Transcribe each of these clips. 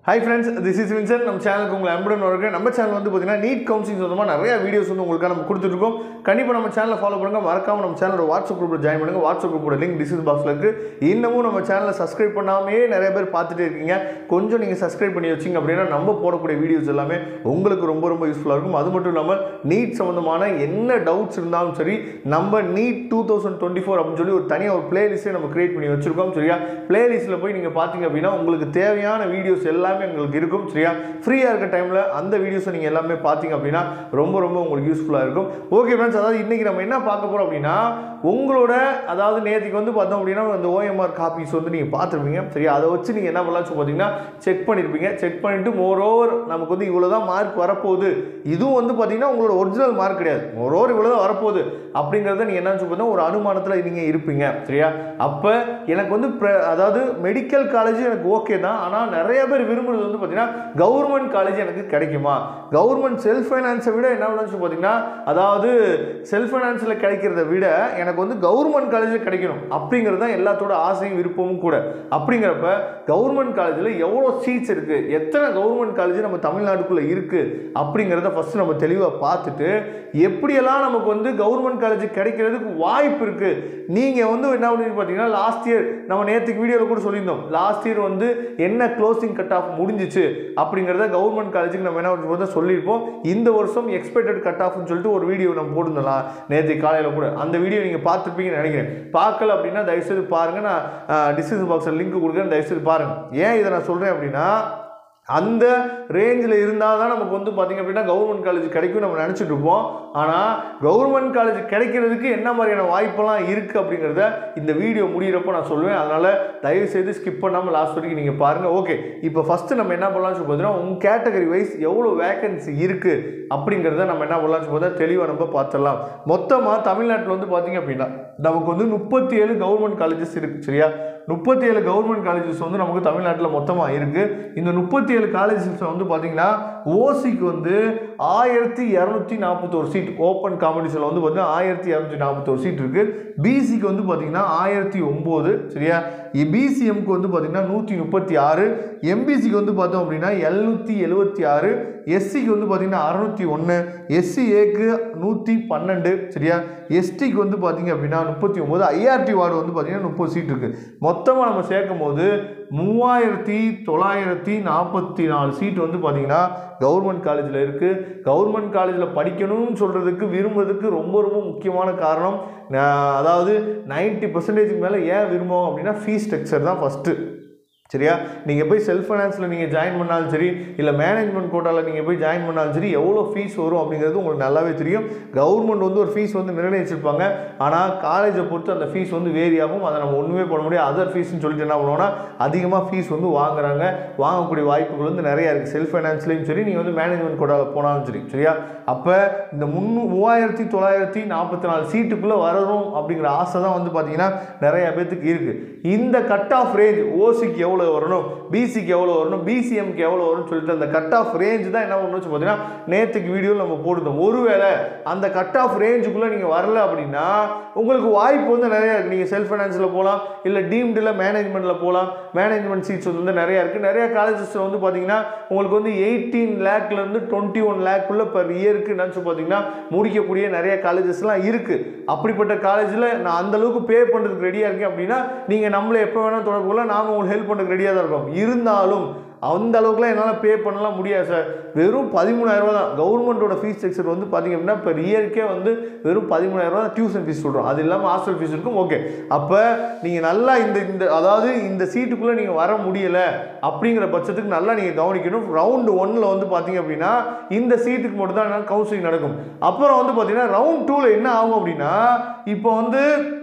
high friends this is Vinson நம்ம சேனலுக்கு உங்களை அன்புடன் வரக்கு நம்ம சேனல் வந்து பார்த்தீங்கன்னா நீட் கவுன்சிலிங் சொந்தமாக நிறைய வீடியோஸ் வந்து உங்களுக்காக நம்ம கொடுத்துருக்கோம் கண்டிப்பாக நம்ம சேனலை ஃபாலோ பண்ணுங்க மறக்காம நம்ம சேனலோட வாட்ஸ்அப் குரூப்பில் ஜாயின் பண்ணுங்க வாட்ஸ்அப் குரூப்போட லிங்க் டிஸ்கிரிப்ஷன் பாக்ஸில் இருக்குது இன்னமும் நம்ம சேனலை சப்ஸ்கிரைப் பண்ணாமே நிறைய பேர் பார்த்துட்டே இருக்கீங்க கொஞ்சம் நீங்கள் சப்ஸ்கிரைப் பண்ணி வச்சிங்க அப்படின்னா நம்ம போடக்கூடிய வீடியோஸ் எல்லாமே உங்களுக்கு ரொம்ப ரொம்ப யூஸ்ஃபுல்லாக இருக்கும் அது மட்டும் இல்லாமல் நீட் சம்மந்தமான என்ன டவுட்ஸ் இருந்தாலும் சரி நம்ம NEET two thousand twenty four அப்படின்னு சொல்லி ஒரு தனியாக ஒரு பிளேலிஸ்ட்டே நம்ம கிரியேட் பண்ணி வச்சிருக்கோம் சரியா பிளேலிஸ்ட்டில் போய் நீங்கள் பார்த்தீங்க அப்படின்னா உங்களுக்கு தேவையான வீடியோஸ் எல்லாமே உங்களுக்கு இருக்கும் சரியா ஃப்ரீயாக இருக்க டைமில் அந்த வீடியோஸை நீங்கள் எல்லாமே பார்த்தீங்க அப்படின்னா ரொம்ப ரொம்ப உங்களுக்கு யூஸ்ஃபுல்லாக இருக்கும் ஓகே ஃப்ரெண்ட்ஸ் அதாவது இன்றைக்கி நம்ம என்ன பார்க்க போகிறோம் அப்படின்னா உங்களோட அதாவது நேற்றுக்கு வந்து பார்த்தோம் அப்படின்னா அந்த ஓஎம்ஆர் காப்பீஸ் வந்து நீங்கள் பார்த்துருப்பீங்க சரியா அதை வச்சு நீங்கள் என்ன பண்ணலாம் சொல்லி பார்த்தீங்கன்னா செக் பண்ணியிருப்பீங்க செக் பண்ணிவிட்டு மோரோவர் நமக்கு வந்து இவ்வளோ தான் மார்க் வரப்போகுது இதுவும் வந்து பார்த்தீங்கன்னா உங்களோட ஒரிஜினல் மார்க் கிடையாது மோரோவர் இவ்வளோ தான் வரப்போகுது அப்படிங்கிறத நீங்கள் என்னன்னு சொல்லி பார்த்தா ஒரு அனுமானத்தில் நீங்கள் இருப்பீங்க சரியா அப்போ எனக்கு வந்து pre- அதாவது மெடிக்கல் காலேஜ் எனக்கு ஓகே தான் ஆனால் நிறைய பேர் விரும்புறது வந்து பார்த்தீங்கன்னா கவர்மெண்ட் காலேஜ் எனக்கு கிடைக்குமா கவர்மெண்ட் செல்ஃப் ஃபைனான்ஸை விட என்ன பண்ணணும்னு சொல்லி பார்த்தீங்கன்னா அதாவது செல்ஃப் ஃபைனான்ஸில் கிடைக்கிறத விட எனக்கு வந்து கவர்மெண்ட் காலேஜில் கிடைக்கணும் அப்படிங்கிறது தான் எல்லாத்தோட ஆசையும் விருப்பமும் கூட அப்படிங்கிறப்ப கவர்மெண்ட் காலேஜில் எவ்வளோ சீட்ஸ் இருக்குது எத்தனை கவர்மெண்ட் காலேஜ் நம்ம தமிழ்நாட்டுக்குள்ளே இருக்குது அப்படிங்கிறத ஃபஸ்ட்டு நம்ம தெளிவாக பார்த்துட்டு எப்படியெல்லாம் நமக்கு வந்து கவர்மெண்ட் காலேஜ் கிடைக்கிறதுக்கு வாய்ப்பு இருக்குது நீங்கள் வந்து என்ன பண்ணி பார்த்தீங்கன்னா லாஸ்ட் இயர் நம்ம நேற்றுக்கு வீடியோவில் கூட சொல்லியிருந்தோம் லாஸ்ட் இயர் வந்து என்ன க்ளோசிங் கட் ஆஃப் முடிஞ்சிச்சு அப்படிங்கிறத கவர்மெண்ட் காலேஜுக்கு நம்ம என்ன பண்ணுறது சொல்லியிருப்போம் இந்த வருஷம் எக்ஸ்பெக்டட் கட் ஆஃப்னு சொல்லிட்டு ஒரு வீடியோ நம்ம போட்டிருந்தோம் நேற்று காலையில் கூட அந்த வீடியோ நீங்கள் பார்த்துருப்பீங்கன்னு நினைக்கிறேன் பார்க்கல அப்படின்னா தயவுசெய்து பாருங்கள் நான் டிஸ்கிரிப்ஷன் பாக்ஸில் லிங்க் கொடுக்குறேன் தயவுசெய்து பாருங்கள் ஏன் இதை நான் சொல்கிறேன் அப்படின்னா அந்த ரேஞ்சில் இருந்தால் தான் நமக்கு வந்து பார்த்திங்க அப்படின்னா கவர்மெண்ட் காலேஜ் கிடைக்கும் நம்ம நினச்சிட்டு இருப்போம் ஆனால் கவர்மெண்ட் காலேஜ் கிடைக்கிறதுக்கு என்ன மாதிரியான வாய்ப்பெல்லாம் இருக்குது அப்படிங்கிறத இந்த வீடியோ முடிகிறப்போ நான் சொல்லுவேன் அதனால் தயவு செய்து ஸ்கிப் பண்ணாமல் லாஸ்ட் வரைக்கும் நீங்கள் பாருங்கள் ஓகே இப்போ ஃபஸ்ட்டு நம்ம என்ன பண்ணலாம்னு சொல்லி பார்த்தீங்கன்னா உங்கள் கேட்டகரி வைஸ் எவ்வளோ வேகன்சி இருக்குது அப்படிங்கிறத நம்ம என்ன பண்ணலாம்னு சொல்லி பார்த்தா தெளிவாக நம்ம பார்த்துடலாம் மொத்தமாக தமிழ்நாட்டில் வந்து பார்த்திங்க அப்படின்னா நமக்கு வந்து முப்பத்தி ஏழு கவர்மெண்ட் காலேஜஸ் இருக்குது சரியா முப்பத்தி ஏழு கவர்மெண்ட் காலேஜஸ் வந்து நமக்கு தமிழ்நாட்டில் மொத்தமாக இருக்குது இந்த முப்பத்தி ஏழு காலேஜஸ் வந்து பார்த்தீங்கன்னா ஓசிக்கு வந்து ஆயிரத்தி இரநூத்தி நாற்பத்தோரு சீட் ஓப்பன் காம்படிஷனில் வந்து பார்த்தீங்கன்னா ஆயிரத்தி இரநூத்தி நாற்பத்தோரு சீட் இருக்குது பிசிக்கு வந்து பார்த்தீங்கன்னா ஆயிரத்தி ஒம்பது சரியா பிசிஎம்க்கு வந்து பார்த்தீங்கன்னா நூற்றி முப்பத்தி ஆறு எம்பிசிக்கு வந்து பார்த்தோம் அப்படின்னா எழுநூற்றி எழுபத்தி ஆறு எஸ்சிக்கு வந்து பார்த்தீங்கன்னா அறநூற்றி ஒன்று எஸ்சிஏக்கு நூற்றி பன்னெண்டு சரியா எஸ்டிக்கு வந்து பார்த்தீங்க அப்படின்னா முப்பத்தி ஒம்பது ஐஆர்டி வார்டு வந்து பார்த்தீங்கன்னா முப்பது சீட் இருக்குது மொத்தமாக நம்ம சேர்க்கும் போது மூவாயிரத்தி தொள்ளாயிரத்தி நாற்பத்தி நாலு சீட் வந்து பார்த்தீங்கன்னா கவர்மெண்ட் காலேஜில் இருக்குது கவர்மெண்ட் காலேஜில் படிக்கணும்னு சொல்கிறதுக்கு விரும்புறதுக்கு ரொம்ப ரொம்ப முக்கியமான காரணம் நான் அதாவது நைன்ட்டி பர்சன்டேஜுக்கு மேலே ஏன் விரும்புவோம் அப்படின்னா ஃபீஸ் ஸ்ட்ரக்சர் தான் ஃபஸ்ட்டு சரியா நீங்கள் போய் செல்ஃப் ஃபைனான்ஸில் நீங்கள் ஜாயின் பண்ணாலும் சரி இல்லை மேனேஜ்மெண்ட் கோட்டாவில் நீங்கள் போய் ஜாயின் பண்ணாலும் சரி எவ்வளோ ஃபீஸ் வரும் அப்படிங்கிறது உங்களுக்கு நல்லாவே தெரியும் கவர்மெண்ட் வந்து ஒரு ஃபீஸ் வந்து நிர்ணயிச்சிருப்பாங்க ஆனால் காலேஜை பொறுத்து அந்த ஃபீஸ் வந்து வேரி ஆகும் அதை நம்ம ஒன்றுமே பண்ண முடியாது அதர் ஃபீஸ்னு சொல்லிட்டு என்ன பண்ணுவோம்னா அதிகமாக ஃபீஸ் வந்து வாங்குறாங்க வாங்கக்கூடிய வாய்ப்புகள் வந்து நிறையா இருக்குது செல்ஃப் ஃபைனான்ஸ்லேயும் சரி நீங்கள் வந்து மேனேஜ்மெண்ட் கோட்டாவில் போனாலும் சரி சரியா அப்போ இந்த முன்னூ மூவாயிரத்தி தொள்ளாயிரத்தி நாற்பத்தி நாலு சீட்டுக்குள்ளே வரணும் அப்படிங்கிற ஆசை தான் வந்து பார்த்தீங்கன்னா நிறையா பேர்த்துக்கு இருக்குது இந்த கட் ஆஃப் ரேஞ்ச் ஓசிக்கு எவ்வளோ வரணும் பிசிக்கு எவ்வளோ வரணும் பிசிஎம்க்கு எவ்வளோ வரும்னு சொல்லிட்டு அந்த கட் ஆஃப் ரேஞ்ச் தான் என்ன பண்ணணும்னு பார்த்தீங்கன்னா நேற்றுக்கு வீடியோவில் நம்ம போட்டுருந்தோம் ஒருவேளை அந்த கட் ஆஃப் ரேஞ்சுக்குள்ளே நீங்கள் வரல அப்படின்னா உங்களுக்கு வாய்ப்பு வந்து நிறையா இருக்குது நீங்கள் செல்ஃப் ஃபைனான்ஸில் போகலாம் இல்லை டீம்டில் மேனேஜ்மெண்ட்டில் போகலாம் மேனேஜ்மெண்ட் சீட்ஸ் வந்து நிறையா இருக்குது நிறையா காலேஜஸ் வந்து பார்த்தீங்கன்னா உங்களுக்கு வந்து எயிட்டீன் லேக்லேருந்து டுவெண்ட்டி ஒன் லேக்குள்ளே பர் இயருக்கு நினச்சி பார்த்தீங்கன்னா முடிக்கக்கூடிய நிறைய காலேஜஸ்லாம் இருக்குது அப்படிப்பட்ட காலேஜில் நான் அந்த அளவுக்கு பே பண்ணுறதுக்கு ரெடியாக இருக்கேன் அப்படின்னா நீங்கள் நம்மளை எப்போ வேணால் தொடர்பு கொள்ளலாம் நாம உங்களுக்கு ஹெல்ப் பண்ணுறதுக்கு ரெடியாக தான் இருக்கோம் இருந்தாலும் அந்த அளவுக்குலாம் என்னால் பே பண்ணலாம் முடியாது சார் வெறும் பதிமூணாயிரரூவா தான் கவர்மெண்ட்டோட ஃபீஸ் ஸ்ட்ரக்சர் வந்து பார்த்திங்க அப்படின்னா இப்போ இயர்க்கே வந்து வெறும் பதிமூணாயிரரூவா தான் டியூஷன் ஃபீஸ் சொல்கிறோம் அது இல்லாமல் ஹாஸ்டல் ஃபீஸ் இருக்கும் ஓகே அப்போ நீங்கள் நல்லா இந்த இந்த அதாவது இந்த சீட்டுக்குள்ளே நீங்கள் வர முடியலை அப்படிங்கிற பட்சத்துக்கு நல்லா நீங்கள் கவனிக்கணும் ரவுண்டு ஒன்னில் வந்து பார்த்தீங்க அப்படின்னா இந்த சீட்டுக்கு மட்டும் தான் கவுன்சிலிங் நடக்கும் அப்புறம் வந்து பார்த்தீங்கன்னா ரவுண்ட் டூவில் என்ன ஆகும் அப்படின்னா இப்போ வந்து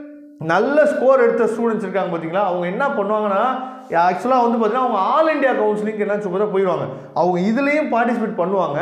நல்ல ஸ்கோர் எடுத்த ஸ்டூடெண்ட்ஸ் இருக்காங்க பார்த்தீங்களா அவங்க என்ன பண்ணுவாங்கன்னா ஆக்சுவலாக வந்து பார்த்தீங்கன்னா அவங்க ஆல் இண்டியா கவுன்சிலிங் என்ன சொல்லி போயிடுவாங்க அவங்க இதுலேயும் பார்ட்டிசிபேட் பண்ணுவாங்க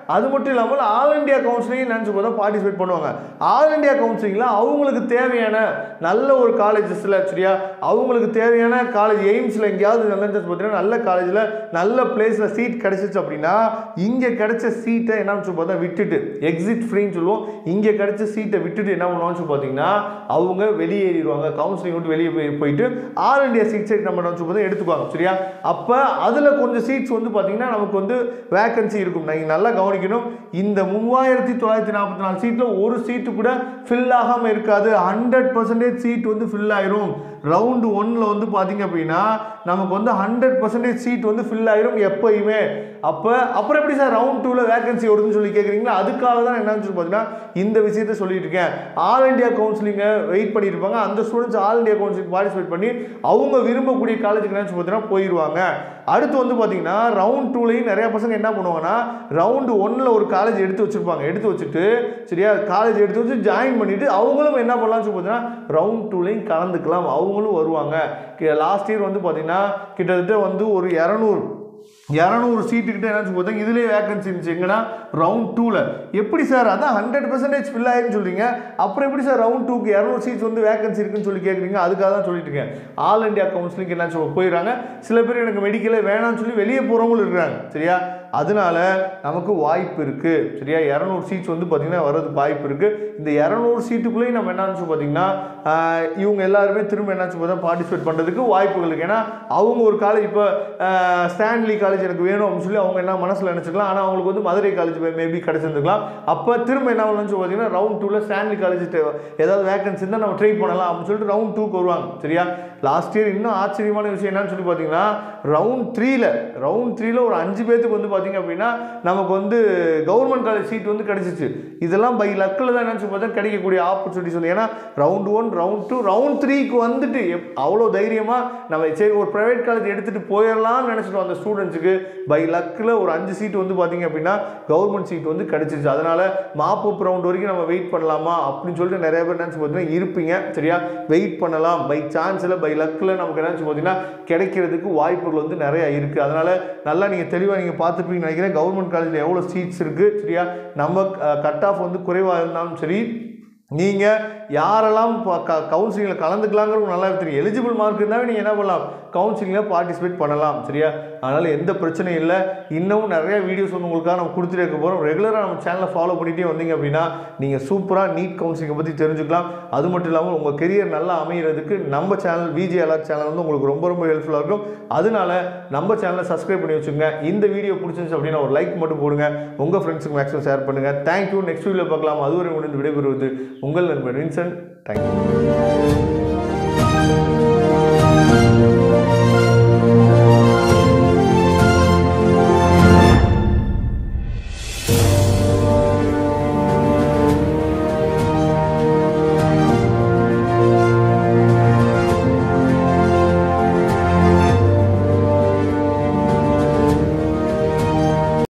அது மட்டும் இல்லாமல் ஆல் இந்தியா கவுன்சிலிங் நினச்சி பார்த்தா பார்ட்டிசிபேட் பண்ணுவாங்க ஆல் இந்தியா கவுன்சிலிங்கில் அவங்களுக்கு தேவையான நல்ல ஒரு காலேஜஸில் சரியா அவங்களுக்கு தேவையான காலேஜ் எய்ம்ஸில் எங்கேயாவது நல்ல பார்த்தீங்கன்னா நல்ல காலேஜில் நல்ல பிளேஸில் சீட் கிடைச்சிச்சு அப்படின்னா இங்கே கிடைச்ச சீட்டை என்ன சொல்லி பார்த்தா விட்டுட்டு எக்ஸிட் ஃப்ரீன்னு சொல்லுவோம் இங்கே கிடைச்ச சீட்டை விட்டுட்டு என்ன பண்ணுவாங்கன்னு சொல்லி பார்த்தீங்கன்னா அவங்க வெளியேறிடுவாங்க கவுன்சிலிங் விட்டு வெளியே போய் போயிட்டு ஆல் இந்தியா சீட்ஸை நம்ம என்ன சொல்லி பார்த்தா எடுத்துக்குவாங்க சரியா அப்போ அதில் கொஞ்சம் சீட்ஸ் வந்து பார்த்தீங்கன்னா நமக்கு வந்து வேக்கன்சி இருக்கும் நீங்கள் நல்லா கவனிக்கணும் இந்த மூவாயிரத்தி தொள்ளாயிரத்தி நாற்பத்தி நாலு சீட்டில் ஒரு சீட்டு கூட ஃபில் ஆகாமல் இருக்காது ஹண்ட்ரட் பர்சன்டேஜ் சீட் வந்து ஃபில் ஆயிரும் ரவுண்டு ஒன்னில் வந்து பார்த்தீங்க அப்படின்னா நமக்கு வந்து ஹண்ட்ரட் பர்சன்டேஜ் சீட் வந்து ஃபில் ஆயிரும் எப்பயுமே அப்போ அப்புறம் எப்படி சார் ரவுண்ட் டூவில் வேகன்சி வருதுன்னு சொல்லி கேட்குறீங்களா அதுக்காக தான் என்னன்னு சொல்லி பார்த்தீங்கன்னா இந்த விஷயத்த சொல்லிட்டு இருக்கேன் ஆல் இந்தியா கவுன்சிலிங்கை வெயிட் பண்ணியிருப்பாங்க அந்த students all India counselling participate பண்ணி அவங்க விரும்பக்கூடிய காலேஜுக்கு என்ன சொல்லி பார்த்தீங்கன்னா போயிடுவாங்க அடுத்து வந்து பார்த்தீங்கன்னா ரவுண்ட் டூலையும் நிறைய பசங்க என்ன பண்ணுவாங்கன்னா ரவுண்டு ஒன்னில் ஒரு காலேஜ் எடுத்து வச்சிருப்பாங்க எடுத்து வச்சுட்டு சரியா காலேஜ் எடுத்து வச்சு ஜாயின் பண்ணிட்டு அவங்களும் என்ன பண்ணலாம்னு சொல்லி பார்த்தீங்கன்னா ரவுண்ட் டூலையும் கலந்துக்கலாம் அவங்களும் வருவாங்க லாஸ்ட் இயர் வந்து பார்த்தீங்கன்னா கிட்டத்தட்ட வந்து ஒரு இரநூறு இரநூறு சீட்டுக்கிட்ட என்ன சொல்லி பார்த்தீங்க இதுலேயே வேகன்சி இருந்துச்சு எங்கன்னா ரவுண்ட் டூவில் எப்படி சார் அதான் ஹண்ட்ரட் பர்சன்டேஜ் ஃபில் ஆயிருன்னு சொல்கிறீங்க அப்புறம் எப்படி சார் ரவுண்ட் டூக்கு இரநூறு சீட்ஸ் வந்து வேகன்சி இருக்குன்னு சொல்லி கேட்குறீங்க அதுக்காக தான் சொல்லிட்டு இருக்கேன் ஆல் இந்தியா கவுன்சிலிங் என்ன சொல்ல போயிடுறாங்க சில பேர் எனக்கு மெடிக்கலே வேணாம்னு சொல்லி வெளியே போகிறவங்களும் இருக்கிறாங்க சரியா அதனால நமக்கு வாய்ப்பு இருக்குது சரியா இரநூறு சீட்ஸ் வந்து பார்த்திங்கன்னா வர்றதுக்கு வாய்ப்பு இருக்குது இந்த இரநூறு சீட்டுக்குள்ளேயும் நம்ம என்னன்னு சொல்லி பார்த்தீங்கன்னா ஆஹ், இவங்க எல்லாருமே திரும்ப என்னாச்சு பார்த்தா பார்ட்டிசிபேட் பண்ணுறதுக்கு வாய்ப்புகள் இருக்குது ஏன்னா அவங்க ஒரு காலேஜ் இப்போ ஸ்டான்லி காலேஜ் எனக்கு வேணும் அப்படின்னு சொல்லி அவங்க என்ன மனசில் நினச்சிக்கலாம் ஆனால் அவங்களுக்கு வந்து மதுரை காலேஜ் மேபி கிடச்சிருந்துக்கலாம் அப்போ திரும்ப என்ன பண்ணலாம்னு சொல்லி பார்த்தீங்கன்னா ரவுண்ட் டூவில் ஸ்டான்லி காலேஜ் ஏதாவது வேகன்சி இருந்தால் நம்ம ட்ரை பண்ணலாம் அப்படின்னு சொல்லிட்டு ரவுண்ட் டூக்கு வருவாங்க சரியா லாஸ்ட் இயர் இன்னும் ஆச்சரியமான விஷயம் என்னன்னு சொல்லி பார்த்தீங்கன்னா ரவுண்ட் த்ரீல ரவுண்ட் த்ரீல ஒரு அஞ்சு பேத்துக்கு வந்து பார்த்தீங்க அப்படின்னா நமக்கு வந்து கவர்மெண்ட் காலேஜ் சீட் வந்து கிடைச்சிச்சு இதெல்லாம் பை லக்கில் தான் என்னன்னு சொல்லி பார்த்தா கிடைக்கக்கூடிய ஆப்பர்ச்சுனிட்டிஸ் வந்து ஏன்னா ரவுண்ட் ஒன் ரவுண்ட் டூ ரவுண்ட் த்ரீக்கு வந்துட்டு எப்- அவ்வளோ தைரியமாக நம்ம சரி ஒரு ப்ரைவேட் காலேஜ் எடுத்துகிட்டு போயிடலாம்னு நினச்சிட்டு வந்த ஸ்டூடெண்ட்ஸுக்கு பை லக்கில் ஒரு அஞ்சு சீட் வந்து பார்த்தீங்க அப்படின்னா கவர்மெண்ட் சீட் வந்து கிடைச்சிச்சு அதனால மாப்பப் ரவுண்ட் வரைக்கும் நம்ம வெயிட் பண்ணலாமா அப்படின்னு சொல்லிட்டு நிறைய பேர் நினச்சி பார்த்தீங்கன்னா இருப்பீங்க சரியா வெயிட் பண்ணலாம் பை சான்ஸில் பை லக்கில் நமக்கு என்னச்சு பார்த்தீங்கன்னா கிடைக்கிறதுக்கு வாய்ப்புகள் வந்து நிறைய இருக்குது அதனால நல்லா நீங்கள் தெளிவாக நீங்கள் பார்த்துப்பீங்கன்னு நினைக்கிறேன் கவர்மெண்ட் காலேஜில் எவ்வளோ சீட்ஸ் இருக்குது சரியா நம்ம கட் ஆஃப் வந்து குறைவாக இருந்தாலும் சரி நீங்கள் யாரெல்லாம் கவுன்சிலிங்கில் கலந்துக்கலாங்கிறது நல்லா தெரியும் எலிஜிபிள் மார்க் இருந்தாவே நீங்கள் என்ன பண்ணலாம் கவுன்சிலிங்கில் பார்ட்டிசிபேட் பண்ணலாம் சரியா அதனால் எந்த பிரச்சனையும் இல்லை இன்னமும் நிறைய வீடியோஸ் வந்து உங்களுக்காக நம்ம கொடுத்துட்டே இருக்க போகிறோம் ரெகுலராக நம்ம சேனலை ஃபாலோ பண்ணிகிட்டே வந்தீங்க அப்படின்னா நீங்கள் சூப்பராக நீட் கவுன்சிலிங்கை பற்றி தெரிஞ்சுக்கலாம் அது மட்டும் இல்லாமல் உங்கள் கெரியர் நல்லா அமைகிறதுக்கு நம்ம சேனல் விஜே அலர்ட் சேனல் வந்து உங்களுக்கு ரொம்ப ரொம்ப ஹெல்ப்ஃபுல்லாக இருக்கும் அதனால நம்ம சேனலை சப்ஸ்கிரைப் பண்ணி வச்சுக்கோங்க இந்த வீடியோ பிடிச்சிருந்துச்சு அப்படின்னா ஒரு லைக் மட்டும் போடுங்க உங்கள் ஃப்ரெண்ட்ஸுக்கு மேக்ஸிமம் ஷேர் பண்ணுங்கள் தேங்க்யூ நெக்ஸ்ட் வீடியோவில் பார்க்கலாம் அதுவரை முடிந்து விடைபெறுவது உங்கள் நண்பன் வின்சன் தேங்க்யூ